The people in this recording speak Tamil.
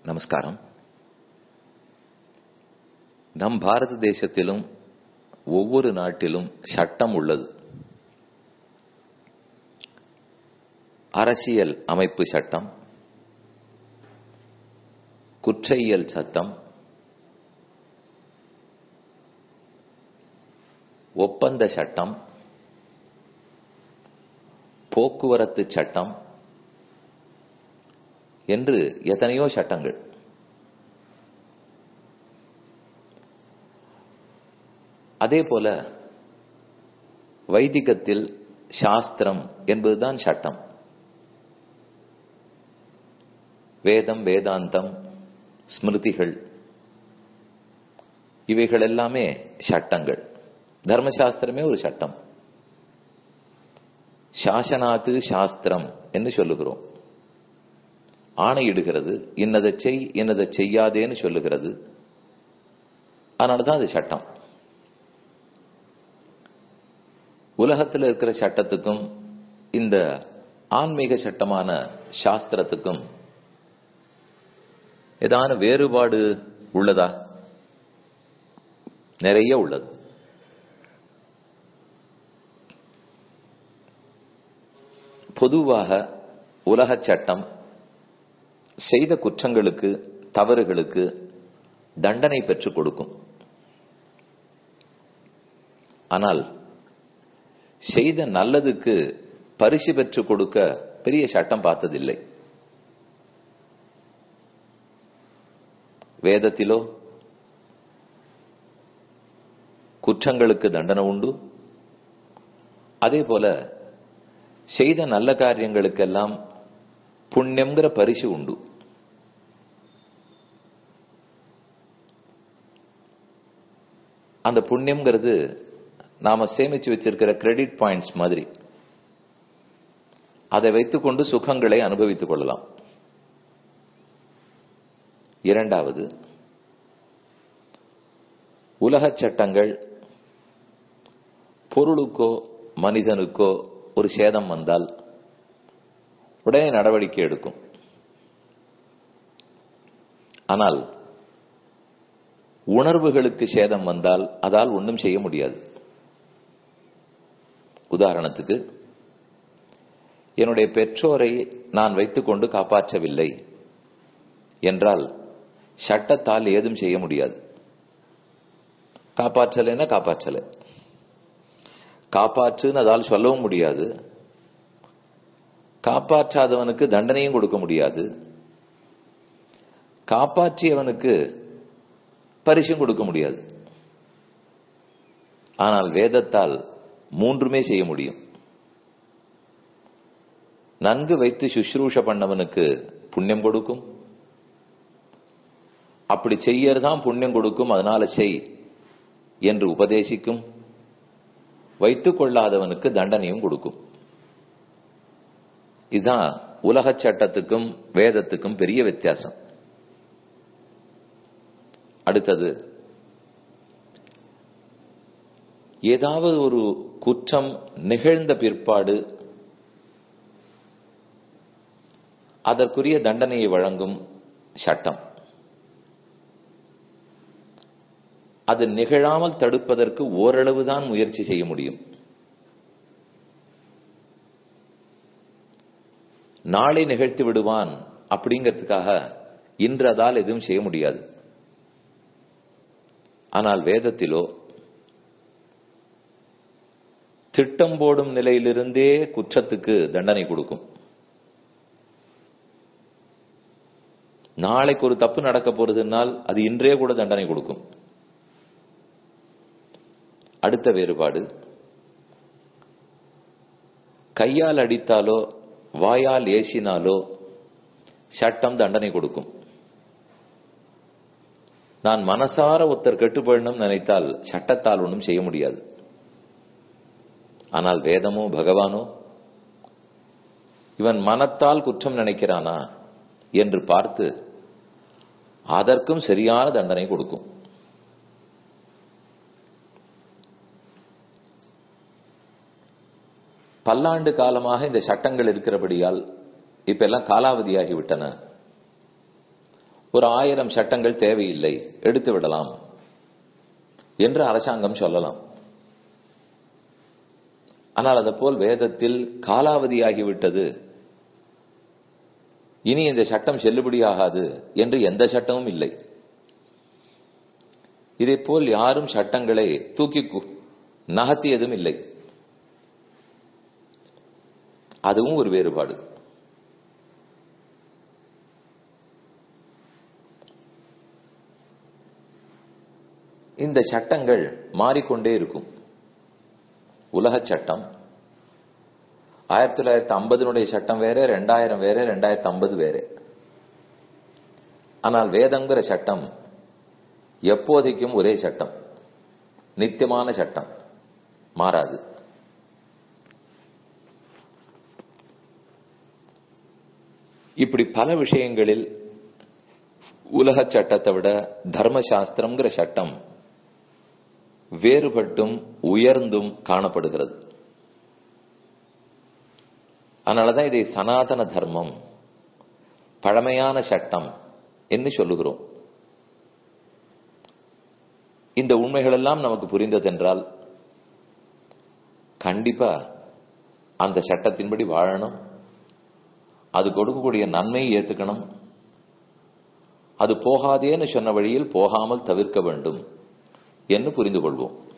நமஸ்காரம் நம் பாரத தேசத்திலும் ஒவ்வொரு நாட்டிலும் சட்டம் உள்ளது அரசியல் அமைப்பு சட்டம் குற்றையியல் சட்டம் ஒப்பந்த சட்டம் போக்குவரத்து சட்டம் என்று எத்தனையோ சட்டங்கள் அதே போல வைதிகத்தில் சாஸ்திரம் என்பதுதான் சட்டம் வேதம் வேதாந்தம் ஸ்மிருதிகள் இவைகள் எல்லாமே சட்டங்கள் தர்மசாஸ்திரமே ஒரு சட்டம் சாசனாத்து சாஸ்திரம் என்று சொல்லுகிறோம் ஆணையிடுகிறது இன்னதை செய் இன்னதை செய்யாதேன்னு சொல்லுகிறது அதனாலதான் அது சட்டம் உலகத்தில் இருக்கிற சட்டத்துக்கும் இந்த ஆன்மீக சட்டமான சாஸ்திரத்துக்கும் ஏதான வேறுபாடு உள்ளதா நிறைய உள்ளது பொதுவாக உலக சட்டம் செய்த குற்றங்களுக்கு தவறுகளுக்கு தண்டனை பெற்றுக் கொடுக்கும் ஆனால் செய்த நல்லதுக்கு பரிசு பெற்றுக் கொடுக்க பெரிய சட்டம் பார்த்ததில்லை வேதத்திலோ குற்றங்களுக்கு தண்டனை உண்டு அதே போல செய்த நல்ல காரியங்களுக்கெல்லாம் புண்ணியம்ங்கிற பரிசு உண்டு அந்த புண்ணியம்ங்கிறது நாம சேமிச்சு வச்சிருக்கிற கிரெடிட் பாயிண்ட்ஸ் மாதிரி அதை வைத்துக்கொண்டு சுகங்களை அனுபவித்துக் கொள்ளலாம் இரண்டாவது உலக சட்டங்கள் பொருளுக்கோ மனிதனுக்கோ ஒரு சேதம் வந்தால் உடனே நடவடிக்கை எடுக்கும் ஆனால் உணர்வுகளுக்கு சேதம் வந்தால் அதால் ஒன்றும் செய்ய முடியாது உதாரணத்துக்கு என்னுடைய பெற்றோரை நான் வைத்துக்கொண்டு காப்பாற்றவில்லை என்றால் சட்டத்தால் ஏதும் செய்ய முடியாது காப்பாற்றலைன்னா காப்பாற்றலை காப்பாற்றுன்னு அதால் சொல்லவும் முடியாது காப்பாற்றாதவனுக்கு தண்டனையும் கொடுக்க முடியாது காப்பாற்றியவனுக்கு பரிசும் கொடுக்க முடியாது ஆனால் வேதத்தால் மூன்றுமே செய்ய முடியும் நன்கு வைத்து சுஷ்ரூஷ பண்ணவனுக்கு புண்ணியம் கொடுக்கும் அப்படி செய்யறதான் புண்ணியம் கொடுக்கும் அதனால செய் என்று உபதேசிக்கும் வைத்துக் கொள்ளாதவனுக்கு தண்டனையும் கொடுக்கும் இதுதான் உலக சட்டத்துக்கும் வேதத்துக்கும் பெரிய வித்தியாசம் அடுத்தது ஏதாவது ஒரு குற்றம் நிகழ்ந்த பிற்பாடு அதற்குரிய தண்டனையை வழங்கும் சட்டம் அது நிகழாமல் தடுப்பதற்கு ஓரளவுதான் முயற்சி செய்ய முடியும் நாளை நிகழ்த்தி விடுவான் அப்படிங்கிறதுக்காக இன்று அதால் எதுவும் செய்ய முடியாது ஆனால் வேதத்திலோ திட்டம் போடும் நிலையிலிருந்தே குற்றத்துக்கு தண்டனை கொடுக்கும் நாளைக்கு ஒரு தப்பு நடக்க போறதுனால் அது இன்றே கூட தண்டனை கொடுக்கும் அடுத்த வேறுபாடு கையால் அடித்தாலோ வாயால் ஏசினாலோ சட்டம் தண்டனை கொடுக்கும் நான் மனசார ஒருத்தர் கெட்டுப்படணும் நினைத்தால் சட்டத்தால் ஒன்றும் செய்ய முடியாது ஆனால் வேதமோ பகவானோ இவன் மனத்தால் குற்றம் நினைக்கிறானா என்று பார்த்து அதற்கும் சரியான தண்டனை கொடுக்கும் பல்லாண்டு காலமாக இந்த சட்டங்கள் இருக்கிறபடியால் இப்ப எல்லாம் காலாவதியாகி விட்டன ஒரு ஆயிரம் சட்டங்கள் தேவையில்லை எடுத்து விடலாம் என்று அரசாங்கம் சொல்லலாம் ஆனால் அதப்போல் வேதத்தில் காலாவதியாகிவிட்டது இனி இந்த சட்டம் செல்லுபடியாகாது என்று எந்த சட்டமும் இல்லை இதே போல் யாரும் சட்டங்களை தூக்கி நகர்த்தியதும் இல்லை அதுவும் ஒரு வேறுபாடு இந்த சட்டங்கள் மாறிக்கொண்டே இருக்கும் உலக சட்டம் ஆயிரத்தி தொள்ளாயிரத்தி ஐம்பதுனுடைய சட்டம் வேற ரெண்டாயிரம் வேற ரெண்டாயிரத்தி ஐம்பது வேற ஆனால் வேதங்கிற சட்டம் எப்போதைக்கும் ஒரே சட்டம் நித்தியமான சட்டம் மாறாது இப்படி பல விஷயங்களில் உலக சட்டத்தை விட தர்மசாஸ்திரம்ங்கிற சட்டம் வேறுபட்டும் உயர்ந்தும் காணப்படுகிறது அதனாலதான் இதை சனாதன தர்மம் பழமையான சட்டம் என்று சொல்லுகிறோம் இந்த உண்மைகள் எல்லாம் நமக்கு புரிந்ததென்றால் கண்டிப்பா அந்த சட்டத்தின்படி வாழணும் அது கொடுக்கக்கூடிய நன்மையை ஏத்துக்கணும் அது போகாதேன்னு சொன்ன வழியில் போகாமல் தவிர்க்க வேண்டும் என்று புரிந்து கொள்வோம்